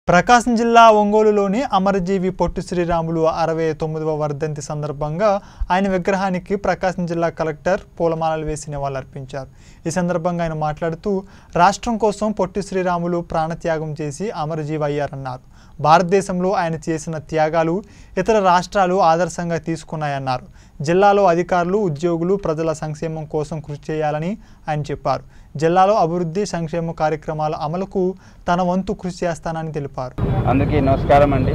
ప్రకాశం జిల్లా ఒంగోలులోని అమరజీవి పొట్టి శ్రీరాములు అరవై తొమ్మిదవ వర్ధంతి సందర్భంగా ఆయన విగ్రహానికి ప్రకాశం జిల్లా కలెక్టర్ పూలమాలలు వేసి నివాళులర్పించారు ఈ సందర్భంగా ఆయన మాట్లాడుతూ రాష్ట్రం కోసం పొట్టి శ్రీరాములు ప్రాణత్యాగం చేసి అమరజీవి అయ్యారన్నారు భారతదేశంలో ఆయన చేసిన త్యాగాలు ఇతర రాష్ట్రాలు ఆదర్శంగా తీసుకున్నాయన్నారు జిల్లాలో అధికారులు ఉద్యోగులు ప్రజల సంక్షేమం కోసం కృషి చేయాలని ఆయన చెప్పారు జిల్లాలో అభివృద్ధి సంక్షేమ కార్యక్రమాల అమలుకు తన వంతు కృషి చేస్తానని తెలిపారు అందరికీ నమస్కారం అండి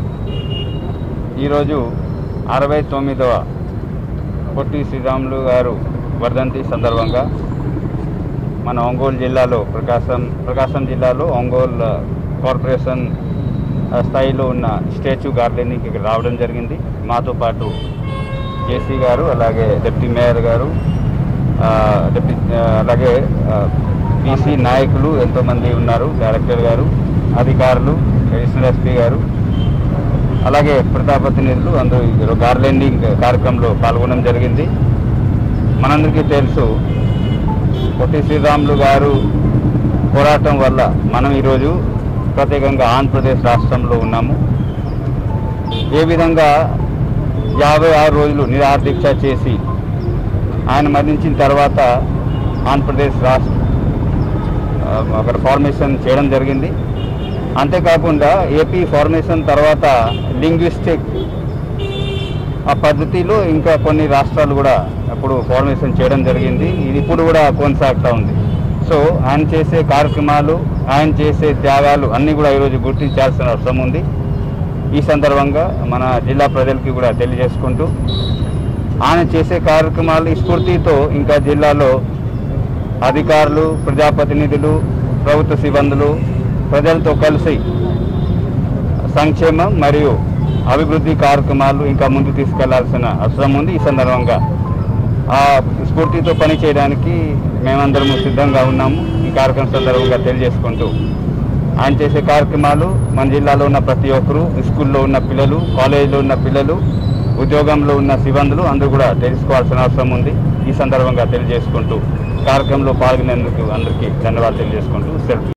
ఈరోజు అరవై తొమ్మిదవ పొట్టి శ్రీరాములు గారు వర్ధంతి సందర్భంగా మన ఒంగోలు జిల్లాలో ప్రకాశం ప్రకాశం జిల్లాలో ఒంగోలు కార్పొరేషన్ ఆ, స్థాయిలో ఉన్న స్టాచ్యూ గార్డెన్కి ఇక్కడ రావడం జరిగింది మాతో పాటు జేసీ గారు అలాగే డిప్యూటీ మేయర్ గారు ఆ, డిప్యూటీ ఆ, అలాగే బీసీ నాయకులు ఎంతోమంది ఉన్నారు డైరెక్టర్ గారు అధికారులు అడిషనల్ ఎస్పీ గారు అలాగే ప్రజాప్రతినిధులు అందరూ ఈ గార్లెండింగ్ కార్యక్రమంలో పాల్గొనడం జరిగింది మనందరికీ తెలుసు పొట్టి శ్రీరాములు గారు పోరాటం వల్ల మనం ఈరోజు ప్రత్యేకంగా ఆంధ్రప్రదేశ్ రాష్ట్రంలో ఉన్నాము ఏ విధంగా యాభై ఆరు రోజులు నిరాహార దీక్ష చేసి ఆయన మరణించిన తర్వాత ఆంధ్రప్రదేశ్ రాష్ట్ర ఆ, అక్కడ ఫార్మేషన్ చేయడం జరిగింది అంతేకాకుండా ఏపీ ఫార్మేషన్ తర్వాత లింగ్విస్టిక్ ఆ పద్ధతిలో ఇంకా కొన్ని రాష్ట్రాలు కూడా అప్పుడు ఫార్మేషన్ చేయడం జరిగింది ఇది ఇప్పుడు కూడా కొనసాగుతూ ఉంది సో ఆయన చేసే కార్యక్రమాలు ఆయన చేసే త్యాగాలు అన్నీ కూడా ఈరోజు గుర్తించాల్సిన అవసరం ఉంది ఈ సందర్భంగా మన జిల్లా ప్రజలకి కూడా తెలియజేసుకుంటూ ఆయన చేసే కార్యక్రమాలు ఈ స్ఫూర్తితో ఇంకా జిల్లాలో అధికారులు ప్రజాప్రతినిధులు ప్రభుత్వ సిబ్బందులు ప్రజలతో కలిసి సంక్షేమం మరియు అభివృద్ధి కార్యక్రమాలు ఇంకా ముందు తీసుకెళ్లాల్సిన అవసరం ఉంది ఈ సందర్భంగా ఆ స్ఫూర్తితో పని చేయడానికి మేమందరము సిద్ధంగా ఉన్నాము ఈ కార్యక్రమం సందర్భంగా తెలియజేసుకుంటూ ఆయన చేసే కార్యక్రమాలు మన జిల్లాలో ఉన్న ప్రతి ఒక్కరు స్కూల్లో ఉన్న పిల్లలు కాలేజీలో ఉన్న పిల్లలు ఉద్యోగంలో ఉన్న సిబ్బందులు అందరూ కూడా తెలుసుకోవాల్సిన అవసరం ఉంది ఈ సందర్భంగా తెలియజేసుకుంటూ కార్యక్రమంలో పాల్గొనేందుకు అందరికీ ధన్యవాదాలు తెలియజేసుకుంటూ సెల్ఫీ